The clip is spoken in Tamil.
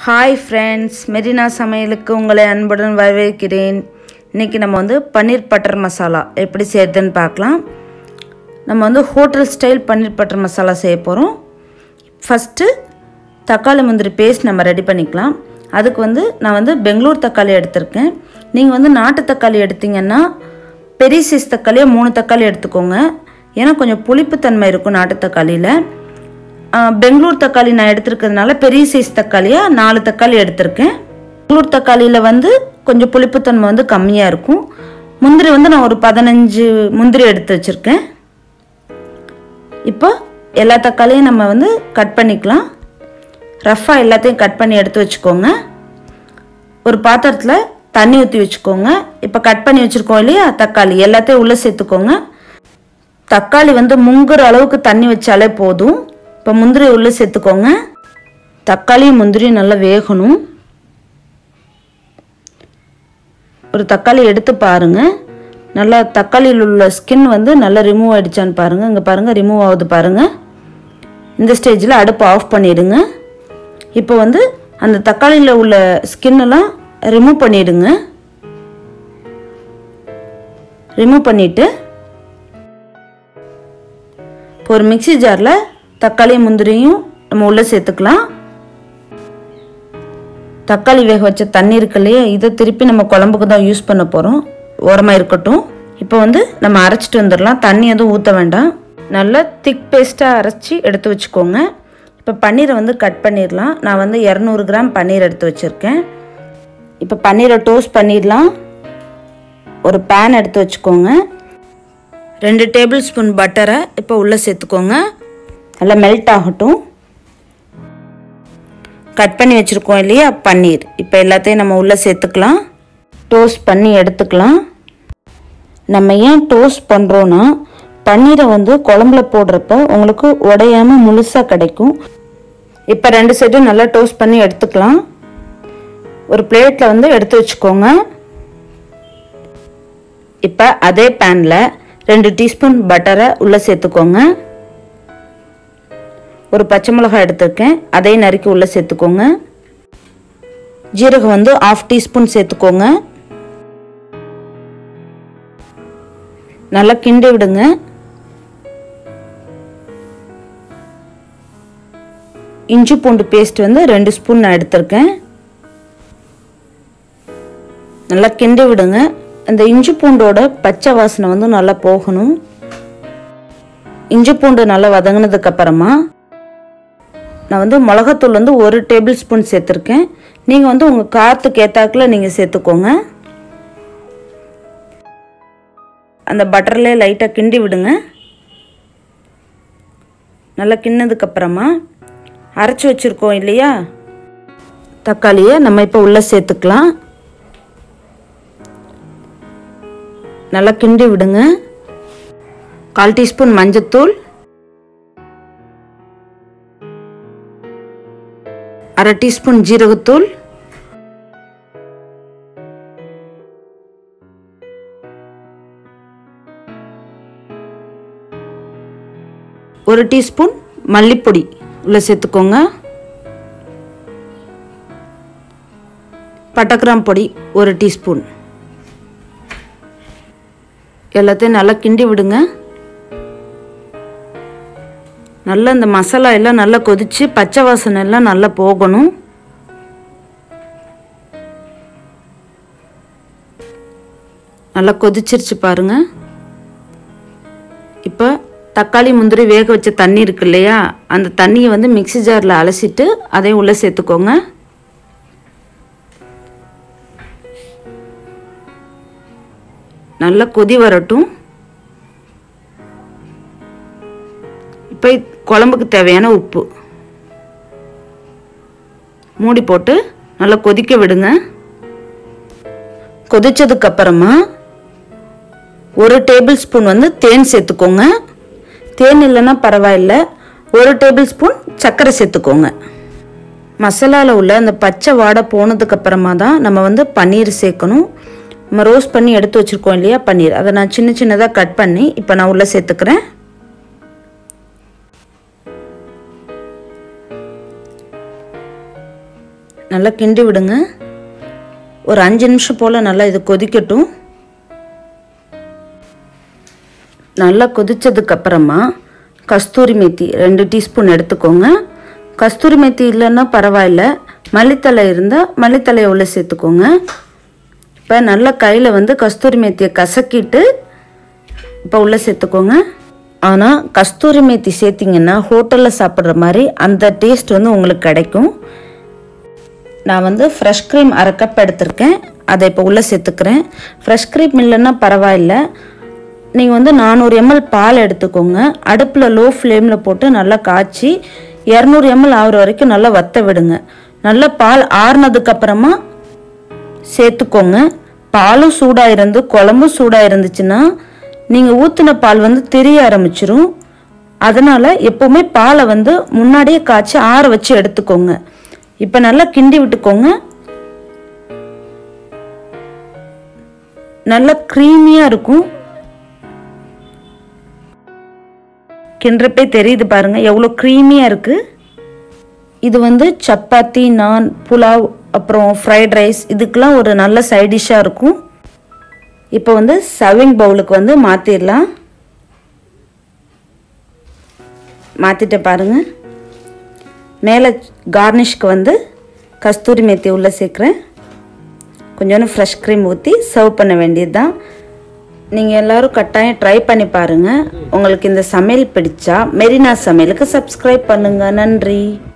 ஹாய் ஃப்ரெண்ட்ஸ் மெரினா சமையலுக்கு உங்களை அன்புடன் வரவேற்கிறேன் இன்றைக்கி நம்ம வந்து பன்னீர் பட்டர் மசாலா எப்படி செய்யறதுன்னு பார்க்கலாம் நம்ம வந்து hotel style paneer butter masala செய்ய போகிறோம் ஃபஸ்ட்டு தக்காளி முந்திரி பேஸ்ட் நம்ம ரெடி பண்ணிக்கலாம் அதுக்கு வந்து நான் வந்து பெங்களூர் தக்காளி எடுத்திருக்கேன் நீங்கள் வந்து நாட்டு தக்காளி எடுத்தீங்கன்னா பெரிய சைஸ் தக்காளியாக மூணு தக்காளி எடுத்துக்கோங்க ஏன்னா கொஞ்சம் புளிப்புத்தன்மை இருக்கும் நாட்டு தக்காளியில் ஆ, பெங்களூர் தக்காளி நான் எடுத்திருக்கிறதுனால பெரிய சைஸ் தக்காளியாக நாலு தக்காளி எடுத்திருக்கேன் பெங்களூர் தக்காளியில் வந்து கொஞ்சம் புளிப்புத்தன்மை வந்து கம்மியாக இருக்கும் முந்திரி வந்து நான் ஒரு பதினஞ்சு முந்திரி எடுத்து வச்சுருக்கேன் இப்போ எல்லா தக்காளியும் நம்ம வந்து கட் பண்ணிக்கலாம் ரஃப்பாக எல்லாத்தையும் கட் பண்ணி எடுத்து வச்சுக்கோங்க ஒரு பாத்திரத்தில் தண்ணி ஊற்றி வச்சுக்கோங்க இப்போ கட் பண்ணி வச்சுருக்கோம் இல்லையா தக்காளி எல்லாத்தையும் உள்ளே சேர்த்துக்கோங்க தக்காளி வந்து முங்குற அளவுக்கு தண்ணி வச்சாலே போதும் இப்போ முந்திரி உள்ளே சேர்த்துக்கோங்க தக்காளி முந்திரி நல்லா வேகணும் ஒரு தக்காளி எடுத்து பாருங்க நல்லா தக்காளியில் உள்ள ஸ்கின் வந்து நல்லா ரிமூவ் ஆயிடுச்சான்னு பாருங்கள் இங்கே பாருங்கள் ரிமூவ் ஆகுது பாருங்கள் இந்த ஸ்டேஜில் அடுப்பு ஆஃப் பண்ணிடுங்க இப்போ வந்து அந்த தக்காளியில் உள்ள ஸ்கின்னெல்லாம் ரிமூவ் பண்ணிடுங்க ரிமூவ் பண்ணிவிட்டு இப்போ ஒரு மிக்ஸி ஜாரில் தக்காளி முந்திரியும் நம்ம உள்ளே சேர்த்துக்கலாம் தக்காளி வேக வச்ச தண்ணி இருக்கு இல்லையா இதை திருப்பி நம்ம குழம்புக்கு தான் யூஸ் பண்ண போகிறோம் ஓரமாக இருக்கட்டும் இப்போ வந்து நம்ம அரைச்சிட்டு வந்துடலாம் தண்ணி எதுவும் ஊற்ற வேண்டாம் நல்லா திக் பேஸ்ட்டாக அரைச்சி எடுத்து வச்சுக்கோங்க இப்போ பன்னீரை வந்து கட் பண்ணிடலாம் நான் வந்து இரநூறு கிராம் பன்னீர் எடுத்து வச்சுருக்கேன் இப்போ பன்னீரை டோஸ்ட் பண்ணிடலாம் ஒரு பேன் எடுத்து வச்சுக்கோங்க ரெண்டு டேபிள் ஸ்பூன் பட்டரை இப்போ உள்ளே சேர்த்துக்கோங்க நல்லா மெல்ட் ஆகட்டும் கட் பண்ணி வச்சுருக்கோம் இல்லையா பன்னீர் இப்போ எல்லாத்தையும் நம்ம உள்ளே சேர்த்துக்கலாம் டோஸ்ட் பண்ணி எடுத்துக்கலாம் நம்ம ஏன் டோஸ்ட் பண்ணுறோன்னா பன்னீரை வந்து குழம்புல போடுறப்ப உங்களுக்கு உடையாம முழுசாக கிடைக்கும் இப்போ ரெண்டு சைடும் நல்லா டோஸ்ட் பண்ணி எடுத்துக்கலாம் ஒரு பிளேட்டில் வந்து எடுத்து வச்சுக்கோங்க இப்போ அதே பேனில் ரெண்டு டீஸ்பூன் பட்டரை உள்ளே சேர்த்துக்கோங்க ஒரு பச்சை மிளகாய் எடுத்திருக்கேன் அதையும் நறுக்கி உள்ளே சேர்த்துக்கோங்க ஜீரகம் வந்து ஆஃப் டீஸ்பூன் சேர்த்துக்கோங்க நல்லா கிண்டி விடுங்க இஞ்சி பூண்டு பேஸ்ட் வந்து ரெண்டு ஸ்பூன் நான் எடுத்திருக்கேன் நல்லா கிண்டி விடுங்க அந்த இஞ்சி பூண்டோட பச்சை வாசனை வந்து நல்லா போகணும் இஞ்சி பூண்டு நல்லா வதங்கினதுக்கு அப்புறமா நான் வந்து மிளகாத்தூள் வந்து ஒரு டேபிள் ஸ்பூன் சேர்த்துருக்கேன் நீங்கள் வந்து உங்கள் காற்றுக்கு ஏத்தாக்கில் நீங்கள் சேர்த்துக்கோங்க அந்த பட்டர்லேயே லைட்டாக கிண்டி விடுங்க நல்லா கிண்ணதுக்கப்புறமா அரைச்சி வச்சுருக்கோம் இல்லையா தக்காளியை நம்ம இப்போ உள்ளே சேர்த்துக்கலாம் நல்லா கிண்டி விடுங்க கால் டீஸ்பூன் மஞ்சத்தூள் அரை டீஸ்பூன் ஜீரகத்தூள் ஒரு டீஸ்பூன் மல்லிப்பொடி உள்ள சேர்த்துக்கோங்க பட்டக்கிராம் பொடி ஒரு டீஸ்பூன் எல்லாத்தையும் நல்லா கிண்டி விடுங்க நல்லா இந்த மசாலா எல்லாம் நல்லா கொதிச்சு பச்சை வாசனை எல்லாம் நல்லா போகணும் நல்லா கொதிச்சிருச்சு பாருங்க இப்போ தக்காளி முந்திரி வேக வச்ச தண்ணி இருக்கு இல்லையா அந்த தண்ணியை வந்து மிக்ஸி ஜாரில் அலசிட்டு அதையும் உள்ளே சேர்த்துக்கோங்க நல்லா கொதி வரட்டும் இப்போ குழம்புக்கு தேவையான உப்பு மூடி போட்டு நல்லா கொதிக்க விடுங்க கொதிச்சதுக்கு அப்புறமா ஒரு டேபிள் ஸ்பூன் வந்து தேன் சேர்த்துக்கோங்க தேன் இல்லைன்னா பரவாயில்ல ஒரு டேபிள் ஸ்பூன் சர்க்கரை சேர்த்துக்கோங்க மசாலாவில் உள்ள அந்த பச்சை வாடை போனதுக்கு அப்புறமா தான் நம்ம வந்து பன்னீர் சேர்க்கணும் நம்ம ரோஸ்ட் பண்ணி எடுத்து வச்சுருக்கோம் இல்லையா பன்னீர் அதை நான் சின்ன சின்னதாக கட் பண்ணி இப்போ நான் உள்ளே சேர்த்துக்கிறேன் நல்லா கிண்டி விடுங்க ஒரு அஞ்சு நிமிஷம் போல் நல்லா இது கொதிக்கட்டும் நல்லா கொதிச்சதுக்கு அப்புறமா கஸ்தூரி மேத்தி ரெண்டு டீஸ்பூன் எடுத்துக்கோங்க கஸ்தூரி மேத்தி இல்லைன்னா பரவாயில்ல மல்லித்தலை இருந்தால் மல்லித்தலையை உள்ள சேர்த்துக்கோங்க இப்போ நல்லா கையில் வந்து கஸ்தூரி மேத்தியை கசக்கிட்டு இப்போ உள்ளே சேர்த்துக்கோங்க ஆனால் கஸ்தூரி மேத்தி சேர்த்திங்கன்னா ஹோட்டலில் சாப்பிட்ற மாதிரி அந்த டேஸ்ட் வந்து உங்களுக்கு கிடைக்கும் நான் வந்து ஃப்ரெஷ் க்ரீம் அரை கப் எடுத்திருக்கேன் அதை இப்போ உள்ளே சேர்த்துக்கிறேன் ஃப்ரெஷ் க்ரீம் இல்லைன்னா பரவாயில்ல நீங்கள் வந்து நானூறு எம்எல் பால் எடுத்துக்கோங்க அடுப்பில் லோ ஃப்ளேமில் போட்டு நல்லா காய்ச்சி இரநூறு எம்எல் ஆகிற வரைக்கும் நல்லா வத்த விடுங்க நல்லா பால் ஆறுனதுக்கப்புறமா சேர்த்துக்கோங்க பாலும் சூடாக இருந்து குழம்பும் சூடாக இருந்துச்சுன்னா நீங்கள் ஊற்றின பால் வந்து தெரிய ஆரம்பிச்சிரும் அதனால் எப்போவுமே பாலை வந்து முன்னாடியே காய்ச்சி ஆற வச்சு எடுத்துக்கோங்க இப்போ நல்லா கிண்டி விட்டுக்கோங்க நல்லா க்ரீமியாக இருக்கும் கிண்டுறப்பே தெரியுது பாருங்க எவ்வளோ க்ரீமியாக இருக்குது இது வந்து சப்பாத்தி நான் புலாவ் அப்புறம் ஃப்ரைட் ரைஸ் இதுக்கெலாம் ஒரு நல்ல சைட் டிஷ்ஷாக இருக்கும் இப்போ வந்து சர்விங் பவுலுக்கு வந்து மாற்றிடலாம் மாற்றிட்டு பாருங்கள் மேலே கார்னிஷ்க்கு வந்து கஸ்தூரி மேத்தி உள்ளே சேர்க்குறேன் கொஞ்சோண்டு ஃப்ரெஷ் க்ரீம் ஊற்றி சர்வ் பண்ண வேண்டியது தான் நீங்கள் எல்லோரும் கட்டாயம் ட்ரை பண்ணி பாருங்கள் உங்களுக்கு இந்த சமையல் பிடிச்சா மெரினா சமையலுக்கு சப்ஸ்கிரைப் பண்ணுங்கள் நன்றி